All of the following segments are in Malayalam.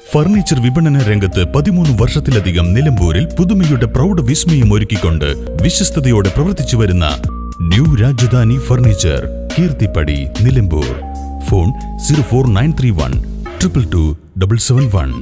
ഫർണിച്ചർ വിപണന രംഗത്ത് പതിമൂന്ന് വർഷത്തിലധികം നിലമ്പൂരിൽ പുതുമയുടെ പ്രൗഢ വിസ്മയം ഒരുക്കിക്കൊണ്ട് വിശ്വസ്തയോടെ പ്രവർത്തിച്ചു വരുന്ന new Rajadhani furniture Keerthippadi Nilambur phone zero four nine three one triple two double seven one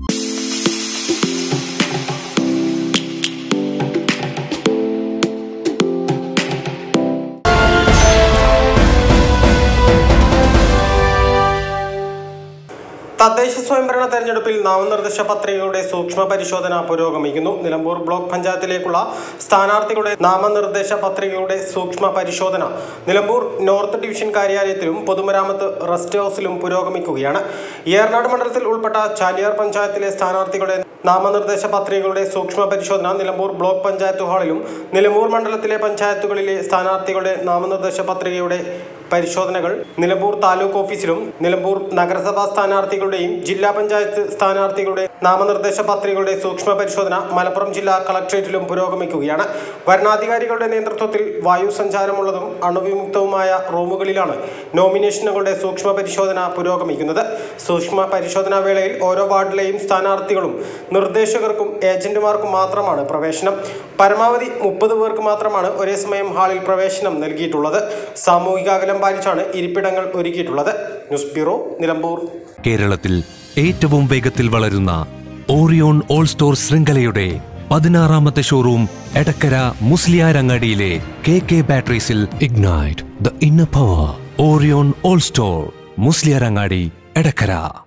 തദ്ദേശ സ്വയംഭരണ തെരഞ്ഞെടുപ്പിൽ നാമനിർദ്ദേശ പത്രികയുടെ സൂക്ഷ്മ പരിശോധന പുരോഗമിക്കുന്നു നിലമ്പൂർ ബ്ലോക്ക് പഞ്ചായത്തിലേക്കുള്ള സ്ഥാനാർത്ഥികളുടെ നാമനിർദ്ദേശ പത്രികയുടെ സൂക്ഷ്മ പരിശോധന നിലമ്പൂർ നോർത്ത് ഡിവിഷൻ കാര്യാലയത്തിലും പൊതുമരാമത്ത് റെസ്റ്റ് ഹൗസിലും പുരോഗമിക്കുകയാണ് ഏറനാട് മണ്ഡലത്തിൽ ഉൾപ്പെട്ട ചാലിയാർ പഞ്ചായത്തിലെ സ്ഥാനാർത്ഥികളുടെ നാമനിർദ്ദേശ പത്രികകളുടെ സൂക്ഷ്മ പരിശോധന നിലമ്പൂർ ബ്ലോക്ക് പഞ്ചായത്ത് ഹാളിലും നിലമ്പൂർ മണ്ഡലത്തിലെ പഞ്ചായത്തുകളിലെ സ്ഥാനാർത്ഥികളുടെ നാമനിർദ്ദേശ പത്രികയുടെ പരിശോധനകൾ നിലമ്പൂർ താലൂക്ക് ഓഫീസിലും നിലമ്പൂർ നഗരസഭാ സ്ഥാനാർത്ഥികളുടെയും ജില്ലാ പഞ്ചായത്ത് സ്ഥാനാർത്ഥികളുടെ നാമനിർദ്ദേശ പത്രികകളുടെ സൂക്ഷ്മ പരിശോധന മലപ്പുറം ജില്ലാ കളക്ട്രേറ്റിലും പുരോഗമിക്കുകയാണ് വരണാധികാരികളുടെ നേതൃത്വത്തിൽ വായു സഞ്ചാരമുള്ളതും അണുവിമുക്തവുമായ റൂമുകളിലാണ് നോമിനേഷനുകളുടെ സൂക്ഷ്മ പരിശോധന പുരോഗമിക്കുന്നത് സൂക്ഷ്മ പരിശോധനാ വേളയിൽ ഓരോ വാർഡിലെയും സ്ഥാനാർത്ഥികളും നിർദ്ദേശകർക്കും ഏജന്റുമാർക്കും മാത്രമാണ് പ്രവേശനം പരമാവധി മുപ്പത് പേർക്ക് മാത്രമാണ് ഒരേ സമയം ഹാളിൽ പ്രവേശനം നൽകിയിട്ടുള്ളത് സാമൂഹിക അകലം പാലിച്ചാണ് ഇരിപ്പിടങ്ങൾ ഒരുക്കിയിട്ടുള്ളത് ന്യൂസ് ബ്യൂറോ നിലമ്പൂർ കേരളത്തിൽ ഏറ്റവും വേഗത്തിൽ വളരുന്ന ഓറിയോൺ ഓൾ സ്റ്റോർ ശൃംഖലയുടെ പതിനാറാമത്തെ ഷോറൂം എടക്കര മുസ്ലിയാരങ്ങാടിയിലെ കെ കെ ബാറ്ററീസിൽ ignite the inner power Orion all store Musliyarangadi Edakkara